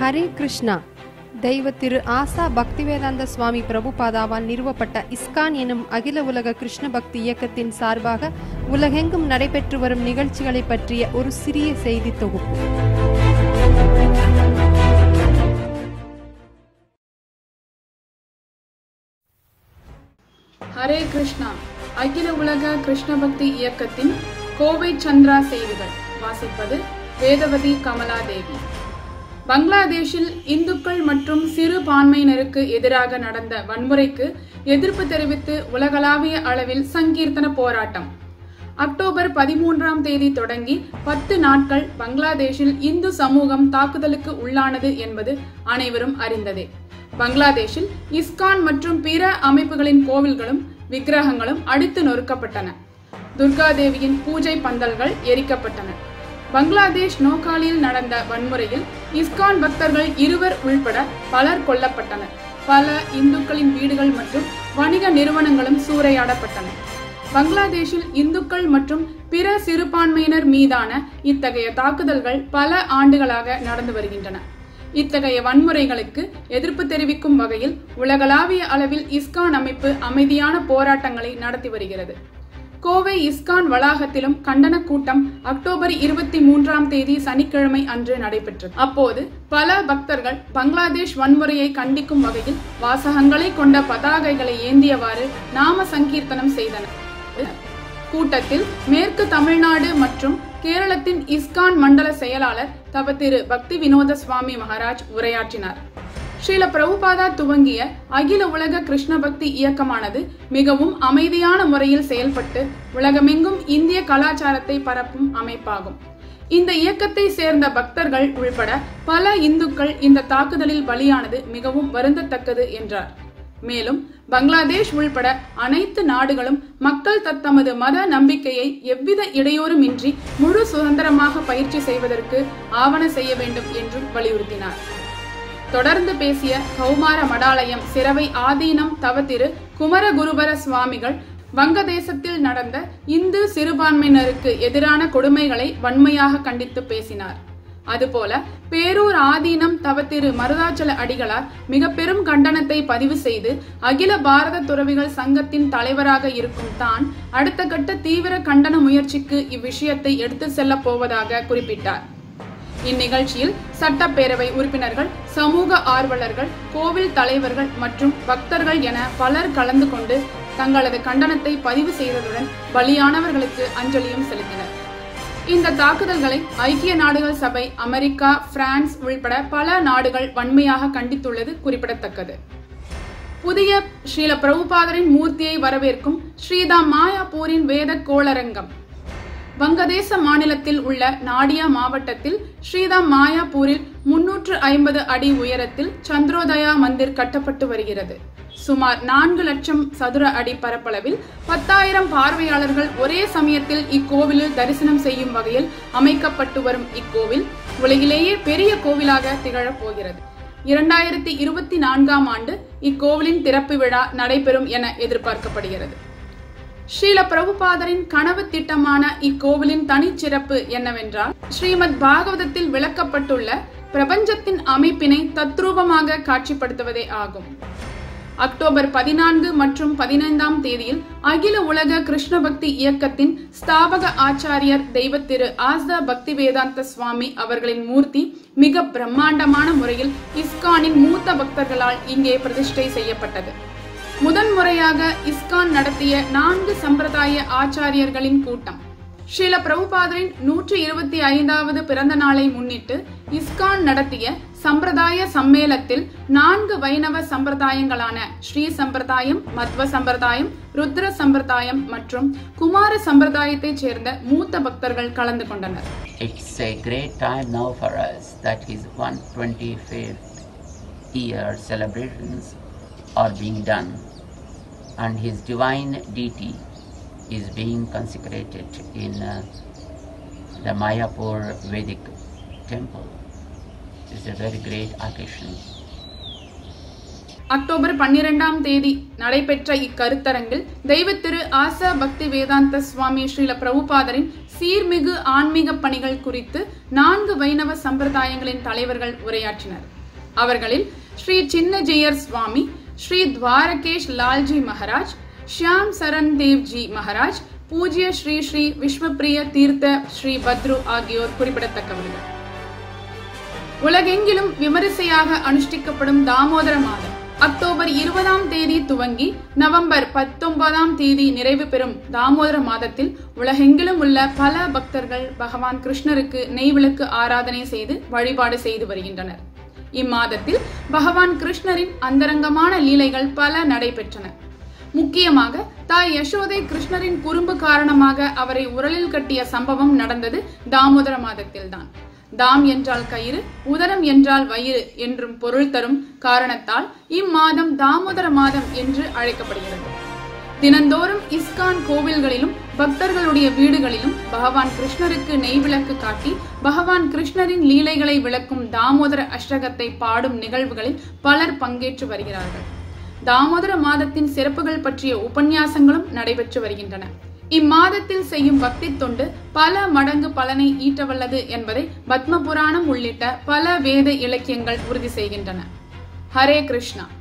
ஹரே கிருஷ்ணா தெய்வ திரு ஆசா பக்திவேதாந்த சுவாமி பிரபுபாதாவால் நிறுவப்பட்ட இஸ்கான் எனும் அகில உலக கிருஷ்ண பக்தி இயக்கத்தின் சார்பாக உலகெங்கும் நடைபெற்று வரும் நிகழ்ச்சிகளை பற்றிய ஒரு சிறிய செய்தி தொகுப்பு ஹரே கிருஷ்ணா அகில உலக கிருஷ்ண பக்தி இயக்கத்தின் கோவை சந்திரா செய்திகள் வாசிப்பது வேதவதி கமலாதேவி பங்களாதேஷில் இந்துக்கள் மற்றும் சிறுபான்மையினருக்கு எதிராக நடந்த வன்முறைக்கு எதிர்ப்பு தெரிவித்து உலகளாவிய அளவில் சங்கீர்த்தன போராட்டம் அக்டோபர் பதிமூன்றாம் தேதி தொடங்கி பத்து நாட்கள் பங்களாதேஷில் இந்து சமூகம் தாக்குதலுக்கு உள்ளானது என்பது அனைவரும் அறிந்ததே பங்களாதேஷில் இஸ்கான் மற்றும் பிற அமைப்புகளின் கோவில்களும் விக்கிரகங்களும் அடித்து நொறுக்கப்பட்டன துர்காதேவியின் பூஜை பந்தல்கள் எரிக்கப்பட்டன பங்களாதேஷ் நோக்காலியில் நடந்த வன்முறையில் இஸ்கான் பக்தர்கள் இருவர் உள்பட பலர் கொல்லப்பட்டனர் பல இந்துக்களின் வீடுகள் மற்றும் வணிக நிறுவனங்களும் சூறையாடப்பட்டன பங்களாதேஷில் இந்துக்கள் மற்றும் பிற சிறுபான்மையினர் மீதான இத்தகைய தாக்குதல்கள் பல ஆண்டுகளாக நடந்து வருகின்றன இத்தகைய வன்முறைகளுக்கு எதிர்ப்பு தெரிவிக்கும் வகையில் உலகளாவிய அளவில் இஸ்கான் அமைப்பு அமைதியான போராட்டங்களை நடத்தி வருகிறது கோவை இஸ்கான் வளாகத்திலும் கண்டன கூட்டம் அக்டோபர் இருபத்தி மூன்றாம் தேதி சனிக்கிழமை அன்று நடைபெற்றது அப்போது பல பக்தர்கள் பங்களாதேஷ் வன்முறையை கண்டிக்கும் வகையில் வாசகங்களை கொண்ட பதாகைகளை ஏந்தியவாறு நாம சங்கீர்த்தனம் செய்தனர் கூட்டத்தில் மேற்கு தமிழ்நாடு மற்றும் கேரளத்தின் இஸ்கான் மண்டல செயலாளர் தவ திரு பக்தி வினோத சுவாமி மகாராஜ் உரையாற்றினார் ஸ்ரீல பிரபுபாதா துவங்கிய அகில உலக கிருஷ்ண பக்தி இயக்கமானது மிகவும் அமைதியான முறையில் செயல்பட்டு உலகமெங்கும் இந்திய கலாச்சாரத்தை பரப்பும் அமைப்பாகும் இந்த இயக்கத்தை சேர்ந்த பக்தர்கள் உள்பட பல இந்துக்கள் இந்த தாக்குதலில் பலியானது மிகவும் வருந்தத்தக்கது என்றார் மேலும் பங்களாதேஷ் உள்பட அனைத்து நாடுகளும் மக்கள் தத்தமது மத நம்பிக்கையை எவ்வித இடையூறுமின்றி முழு சுதந்திரமாக பயிற்சி செய்வதற்கு ஆவண செய்ய வேண்டும் என்றும் வலியுறுத்தினார் தொடர்ந்து பேசிய கௌமார மடாலயம் சிறவை ஆதீனம் தவத்திரு குமரகுருபர சுவாமிகள் வங்கதேசத்தில் நடந்த இந்து சிறுபான்மையினருக்கு எதிரான கொடுமைகளை வன்மையாக கண்டித்து பேசினார் அதுபோல பேரூர் ஆதீனம் தவத்திரு மருதாச்சல அடிகளார் மிக பெரும் கண்டனத்தை பதிவு செய்து அகில பாரத துறவிகள் சங்கத்தின் தலைவராக இருக்கும் தான் அடுத்த கட்ட தீவிர கண்டன முயற்சிக்கு இவ்விஷயத்தை எடுத்து செல்ல போவதாக குறிப்பிட்டார் இந்நிகழ்ச்சியில் சட்டப்பேரவை உறுப்பினர்கள் சமூக ஆர்வலர்கள் கோவில் தலைவர்கள் மற்றும் பக்தர்கள் என பலர் கலந்து கொண்டு தங்களது கண்டனத்தை பதிவு செய்ததுடன் பலியானவர்களுக்கு அஞ்சலியும் செலுத்தினர் இந்த தாக்குதல்களை ஐக்கிய நாடுகள் சபை அமெரிக்கா பிரான்ஸ் உள்பட பல நாடுகள் வன்மையாக கண்டித்துள்ளது குறிப்பிடத்தக்கது புதிய ஸ்ரீல பிரபுபாதரின் மூர்த்தியை வரவேற்கும் ஸ்ரீதாம் மாயாப்பூரின் வேத கோளரங்கம் வங்கதேச மாநிலத்தில் உள்ள நாடியா மாவட்டத்தில் ஸ்ரீதாம் மாயாப்பூரில் முன்னூற்று ஐம்பது அடி உயரத்தில் சந்திரோதயா மந்திர் கட்டப்பட்டு வருகிறது சுமார் நான்கு லட்சம் சதுர அடி பரப்பளவில் பத்தாயிரம் பார்வையாளர்கள் ஒரே சமயத்தில் இக்கோவிலில் தரிசனம் செய்யும் வகையில் அமைக்கப்பட்டு வரும் இக்கோவில் உலகிலேயே பெரிய கோவிலாக திகழப் போகிறது இரண்டாயிரத்தி இருபத்தி நான்காம் ஆண்டு இக்கோவிலின் திறப்பு விழா நடைபெறும் என எதிர்பார்க்கப்படுகிறது ஸ்ரீல பிரபுபாதரின் கனவு திட்டமான இக்கோவிலின் தனிச்சிறப்பு என்னவென்றால் ஸ்ரீமத் பாகவதத்தில் விளக்கப்பட்டுள்ள பிரபஞ்சத்தின் அமைப்பினை தத்ரூபமாக காட்சிப்படுத்துவதே ஆகும் அக்டோபர் பதினான்கு மற்றும் பதினைந்தாம் தேதியில் அகில உலக கிருஷ்ண பக்தி இயக்கத்தின் ஸ்தாபக ஆச்சாரியர் தெய்வ திரு ஆஸ்தா பக்தி வேதாந்த சுவாமி அவர்களின் மூர்த்தி மிக பிரம்மாண்டமான முறையில் இஸ்கானின் மூத்த பக்தர்களால் இங்கே பிரதிஷ்டை செய்யப்பட்டது முதன்முறையாக இஸ்கான் நடத்திய நான்கு சம்பிரதாய ஆச்சாரியர்களின் கூட்டம் ஸ்ரீல பிரபுபாதரின் நூற்றி இருபத்தி ஐந்தாவது பிறந்த நாளை முன்னிட்டு இஸ்கான் நடத்திய சம்பிரதாய சம்மேளத்தில் நான்கு வைணவ சம்பிரதாயங்களான ஸ்ரீ சம்பிரதாயம் மத்வ சம்பிரதாயம் ருத்ர சம்பிரதாயம் மற்றும் குமார சம்பிரதாயத்தைச் சேர்ந்த மூத்த பக்தர்கள் கலந்து கொண்டனர் It's a great time now for us that his 125th year celebrations are being done and his divine deity is being consecrated in uh, the Mayapur Vedic temple. It's a very great occasion. October பன்னிரெண்டாம் தேதி நடைபெற்ற இக்கருத்தரங்கில் தெய்வ திரு ஆசா பக்தி வேதாந்த சுவாமி ஸ்ரீல பிரபுபாதரின் சீர்மிகு ஆன்மீக பணிகள் குறித்து நான்கு வைணவ சம்பிரதாயங்களின் தலைவர்கள் உரையாற்றினர் அவர்களில் ஸ்ரீ சின்னஜெயர் சுவாமி ஸ்ரீ துவாரகேஷ் லால்ஜி மகாராஜ் ஷியாம் சரண் தேவ்ஜி மகாராஜ் பூஜ்ய ஸ்ரீ ஸ்ரீ விஸ்வபிரிய தீர்த்த ஸ்ரீ பத்ரு ஆகியோர் குறிப்பிடத்தக்கவர்கள் உலகெங்கிலும் விமரிசையாக அனுஷ்டிக்கப்படும் தாமோதர மாதம் அக்டோபர் இருபதாம் தேதி துவங்கி நவம்பர் பத்தொன்பதாம் தேதி நிறைவு பெறும் தாமோதர மாதத்தில் உலகெங்கிலும் உள்ள பல பக்தர்கள் பகவான் கிருஷ்ணருக்கு நெய்விளக்கு ஆராதனை செய்து வழிபாடு செய்து வருகின்றனர் இம்மாதத்தில் பகவான் கிருஷ்ணரின் அந்தரங்கமான லீலைகள் பல நடைபெற்றன முக்கியமாக தாய் யசோதை கிருஷ்ணரின் குறும்பு காரணமாக அவரை உரலில் கட்டிய சம்பவம் நடந்தது தாமோதர மாதத்தில்தான் தாம் என்றால் கயிறு உதரம் என்றால் வயிறு என்றும் பொருள் தரும் காரணத்தால் இம்மாதம் தாமோதர மாதம் என்று அழைக்கப்படுகிறது தினந்தோறும் இஸ்கான் கோவில்களிலும் பக்தர்களுடைய வீடுகளிலும் பகவான் கிருஷ்ணருக்கு நெய்விளக்கு காட்டி பகவான் கிருஷ்ணரின் லீலைகளை விளக்கும் தாமோதர அஷ்டகத்தை பாடும் நிகழ்வுகளில் பலர் பங்கேற்று வருகிறார்கள் தாமோதர மாதத்தின் சிறப்புகள் பற்றிய உபன்யாசங்களும் நடைபெற்று வருகின்றன இம்மாதத்தில் செய்யும் பக்தி தொண்டு பல மடங்கு பலனை ஈட்டவல்லது என்பதை பத்ம புராணம் உள்ளிட்ட பல வேத இலக்கியங்கள் உறுதி செய்கின்றன ஹரே கிருஷ்ணா